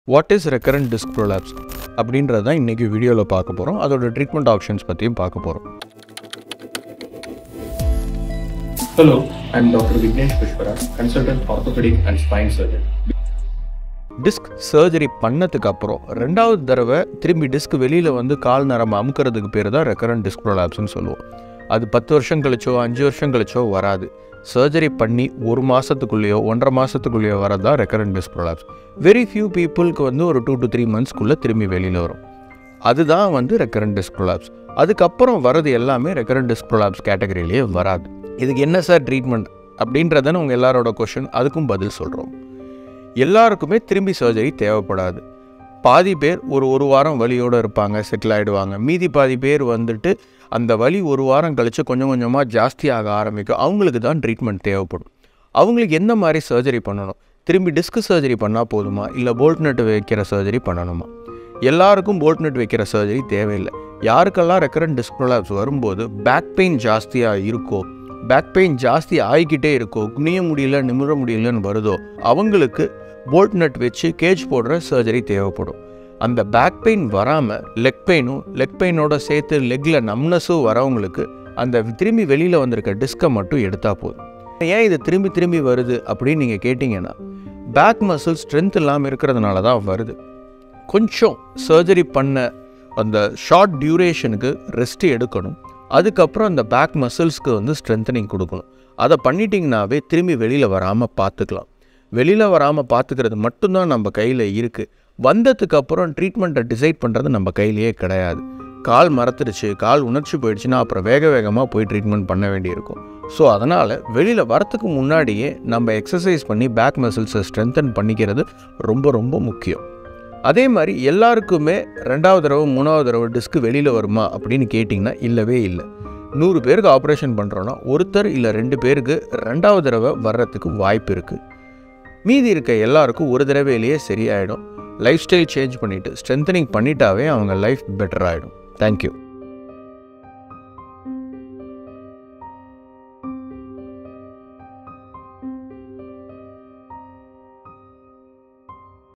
What is recurrent disc prolapse அப்படின்றது தான் இன்றைக்கி வீடியோவில் பார்க்க போகிறோம் அதோட ட்ரீட்மெண்ட் ஆப்ஷன்ஸ் பற்றியும் பார்க்க போகிறோம் Hello, I'm Dr. Vignesh Pushpara, consultant orthopedic and spine surgeon. Disc surgery பண்ணதுக்கு அப்புறம் ரெண்டாவது தடவை திரும்பி டிஸ்க் வெளியில் வந்து கால் நரம்பு அமுக்கிறதுக்கு பேர் தான் ரெக்கரண்ட் டிஸ்க் ப்ரோலாப்ஸ்னு சொல்லுவோம் அது பத்து வருஷம் கழிச்சோ அஞ்சு வருஷம் கழிச்சோ வராது சர்ஜரி பண்ணி ஒரு மாதத்துக்குள்ளேயோ ஒன்றரை மாதத்துக்குள்ளேயோ வரது தான் recurrent disc prolapse very few பீப்புளுக்கு வந்து ஒரு டூ டு த்ரீ மந்த்ஸ்க்குள்ளே திரும்பி வெளியில் வரும் அதுதான் வந்து ரெக்கரண்ட் டிஸ்க் ப்ரோலாப்ஸ் அதுக்கப்புறம் வரது எல்லாமே ரெக்கரண்ட் டிஸ்க் ப்ரோலாப்ஸ் கேட்டகரியிலேயே வராது இதுக்கு என்ன சார் ட்ரீட்மெண்ட் அப்படின்றதான உங்கள் எல்லாரோட கொஷின் அதுக்கும் பதில் சொல்கிறோம் எல்லாருக்குமே திரும்பி சர்ஜரி தேவைப்படாது பாதி பேர் ஒரு ஒரு வாரம் வலியோடு இருப்பாங்க செட்டில் ஆகிடுவாங்க மீதி பாதி பேர் வந்துட்டு அந்த வலி ஒரு வாரம் கழித்து கொஞ்சம் கொஞ்சமாக ஜாஸ்தியாக ஆரம்பிக்கும் அவங்களுக்கு தான் ட்ரீட்மெண்ட் தேவைப்படும் அவங்களுக்கு எந்த மாதிரி சர்ஜரி பண்ணணும் திரும்பி டிஸ்க் சர்ஜரி பண்ணால் போதுமா இல்லை போல்ட் நட் வைக்கிற சர்ஜரி பண்ணணுமா எல்லாருக்கும் போல்ட் நட் வைக்கிற சர்ஜரி தேவையில்லை யாருக்கெல்லாம் ரெக்கரண்ட் டிஸ்க் ப்ரோலாப்ஸ் வரும்போது பேக் பெயின் ஜாஸ்தியாக இருக்கோ பேக் பெயின் ஜாஸ்தி ஆகிக்கிட்டே இருக்கோ குனிய முடியல நிமிர முடியலன்னு வருதோ அவங்களுக்கு போல்ட் நட் வச்சு கேஜ் போடுற சர்ஜரி தேவைப்படும் அந்த பேக் பெயின் வராமல் லெக் பெயினும் லெக் பெயினோட சேர்த்து லெக்கில் நம்னஸும் வரவங்களுக்கு அந்த திரும்பி வெளியில் வந்திருக்க டிஸ்கை மட்டும் எடுத்தால் போதும் ஏன் இது திரும்பி திரும்பி வருது அப்படின்னு நீங்கள் கேட்டிங்கன்னா பேக் மசில் ஸ்ட்ரென்த் இல்லாமல் இருக்கிறதுனால தான் வருது கொஞ்சம் சர்ஜரி பண்ண அந்த ஷார்ட் டியூரேஷனுக்கு ரெஸ்ட் எடுக்கணும் அதுக்கப்புறம் அந்த பேக் மசில்ஸ்க்கு வந்து ஸ்ட்ரென்தனிங் கொடுக்கணும் அதை பண்ணிட்டீங்கனாவே திரும்பி வெளியில் வராமல் பார்த்துக்கலாம் வெளியில் வராமல் பார்த்துக்கிறது மட்டும்தான் நம்ம கையில் இருக்குது வந்ததுக்கு அப்புறம் ட்ரீட்மெண்ட்டை டிசைட் பண்ணுறது நம்ம கையிலேயே கிடையாது கால் மறத்துடுச்சு கால் உணர்ச்சி போயிடுச்சுன்னா அப்புறம் வேக வேகமாக போய் ட்ரீட்மெண்ட் பண்ண வேண்டியிருக்கும் ஸோ அதனால் வெளியில் வரத்துக்கு முன்னாடியே நம்ம எக்ஸசைஸ் பண்ணி பேக் மசில்ஸை ஸ்ட்ரென்தன் பண்ணிக்கிறது ரொம்ப ரொம்ப முக்கியம் அதே மாதிரி எல்லாருக்குமே ரெண்டாவது தடவை மூணாவது தடவை டிஸ்க் வெளியில் வருமா அப்படின்னு கேட்டிங்கன்னா இல்லவே இல்லை நூறு பேருக்கு ஆப்ரேஷன் பண்ணுறோன்னா ஒருத்தர் இல்லை ரெண்டு பேருக்கு ரெண்டாவது தடவை வர்றதுக்கு வாய்ப்பு இருக்குது மீதி இருக்க எல்லாருக்கும் ஒரு தடவையிலேயே சரியாயிடும் லைஃப் ஸ்டைல் சேஞ்ச் பண்ணிவிட்டு ஸ்ட்ரென்தனிங் பண்ணிட்டாவே அவங்க லைஃப் பெட்டர் ஆகிடும் தேங்க்யூ